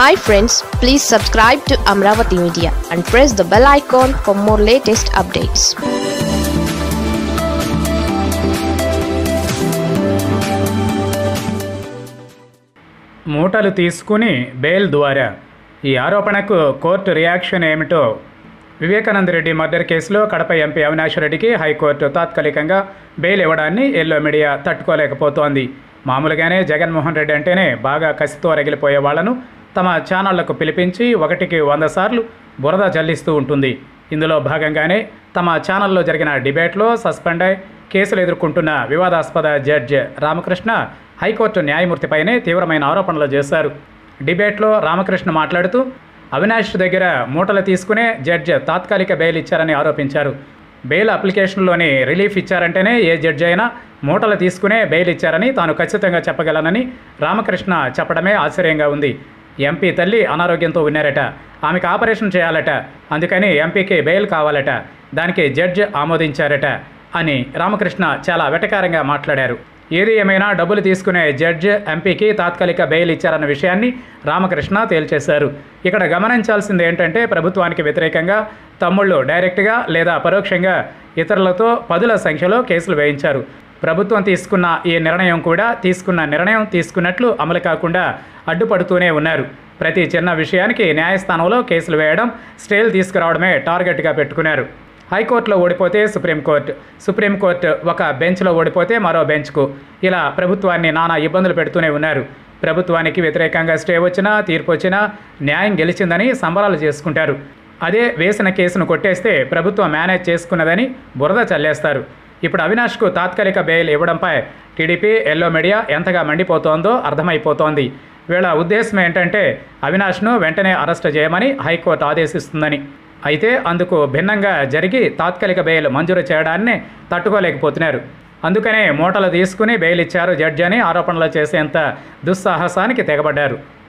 hi friends please subscribe to Amaravati media and press the bell icon for more latest updates మూటలు తీసుకుని bail ద్వారా ఈ ఆరోపణకు court reaction ఏమిటో Vivekananda Reddy murder కేసులో Kadapa MP Avinash రెడ్డికి హైకోర్టు తాత్కాలికంగా బెయిల్ ఇవ్వడాన్ని ఎల్లో మీడియా తట్టుకోలేకపోతోంది మామూలుగానే జగన్మోహన్ రెడ్డి అంటేనే బాగా కసితో రగిలిపోయే వాళ్లను తమ ఛానళ్లకు పిలిపించి ఒకటికి వంద సార్లు బురద జల్లిస్తూ ఉంటుంది ఇందులో భాగంగానే తమ ఛానల్లో జరిగిన డిబేట్లో సస్పెండ్ అయి కేసులు ఎదుర్కొంటున్న వివాదాస్పద జడ్జ్ రామకృష్ణ హైకోర్టు న్యాయమూర్తిపైనే తీవ్రమైన ఆరోపణలు చేశారు డిబేట్లో రామకృష్ణ మాట్లాడుతూ అవినాష్ దగ్గర మూటలు తీసుకునే జడ్జ్ తాత్కాలిక బెయిల్ ఇచ్చారని ఆరోపించారు బెయిల్ అప్లికేషన్లోని రిలీఫ్ ఇచ్చారంటేనే ఏ జడ్జి అయినా మూటలు తీసుకునే బెయిల్ ఇచ్చారని తాను ఖచ్చితంగా చెప్పగలనని రామకృష్ణ చెప్పడమే ఆశ్చర్యంగా ఉంది ఎంపీ తల్లి అనారోగ్యంతో ఉన్నారట ఆమెకు ఆపరేషన్ చేయాలట అందుకని ఎంపీకి బెయిల్ కావాలట దానికి జడ్జ్ ఆమోదించారట అని రామకృష్ణ చాలా వెటకారంగా మాట్లాడారు ఏది ఏమైనా డబ్బులు తీసుకునే జడ్జ్ ఎంపీకి తాత్కాలిక బెయిల్ ఇచ్చారన్న విషయాన్ని రామకృష్ణ తేల్చేశారు ఇక్కడ గమనించాల్సింది ఏంటంటే ప్రభుత్వానికి వ్యతిరేకంగా తమ్ముళ్ళు డైరెక్ట్గా లేదా పరోక్షంగా ఇతరులతో పదుల సంఖ్యలో కేసులు వేయించారు ప్రభుత్వం తీసుకున్న ఈ నిర్ణయం కూడా తీసుకున్న నిర్ణయం తీసుకున్నట్లు అమలు కాకుండా అడ్డుపడుతూనే ఉన్నారు ప్రతి చిన్న విషయానికి న్యాయస్థానంలో కేసులు వేయడం స్టేలు తీసుకురావడమే టార్గెట్గా పెట్టుకున్నారు హైకోర్టులో ఓడిపోతే సుప్రీంకోర్టు సుప్రీంకోర్టు ఒక బెంచ్లో ఓడిపోతే మరో బెంచ్కు ఇలా ప్రభుత్వాన్ని నానా ఇబ్బందులు పెడుతూనే ఉన్నారు ప్రభుత్వానికి వ్యతిరేకంగా స్టే వచ్చినా తీర్పు వచ్చినా న్యాయం గెలిచిందని సంబరాలు చేసుకుంటారు అదే వేసిన కేసును కొట్టేస్తే ప్రభుత్వం మేనేజ్ చేసుకున్నదని బురద చల్లేస్తారు ఇప్పుడు అవినాష్కు తాత్కాలిక బెయిల్ ఇవ్వడంపై టీడీపీ ఎల్లో మీడియా ఎంతగా మండిపోతోందో అర్థమైపోతోంది వీళ్ళ ఉద్దేశం ఏంటంటే అవినాష్ను వెంటనే అరెస్ట్ చేయమని హైకోర్టు ఆదేశిస్తుందని అయితే అందుకు భిన్నంగా జరిగి తాత్కాలిక బెయిల్ మంజూరు చేయడాన్ని తట్టుకోలేకపోతున్నారు అందుకనే మూటలు తీసుకుని బెయిల్ ఇచ్చారు జడ్జి అని ఆరోపణలు చేసేంత దుస్సాహసానికి తెగబడ్డారు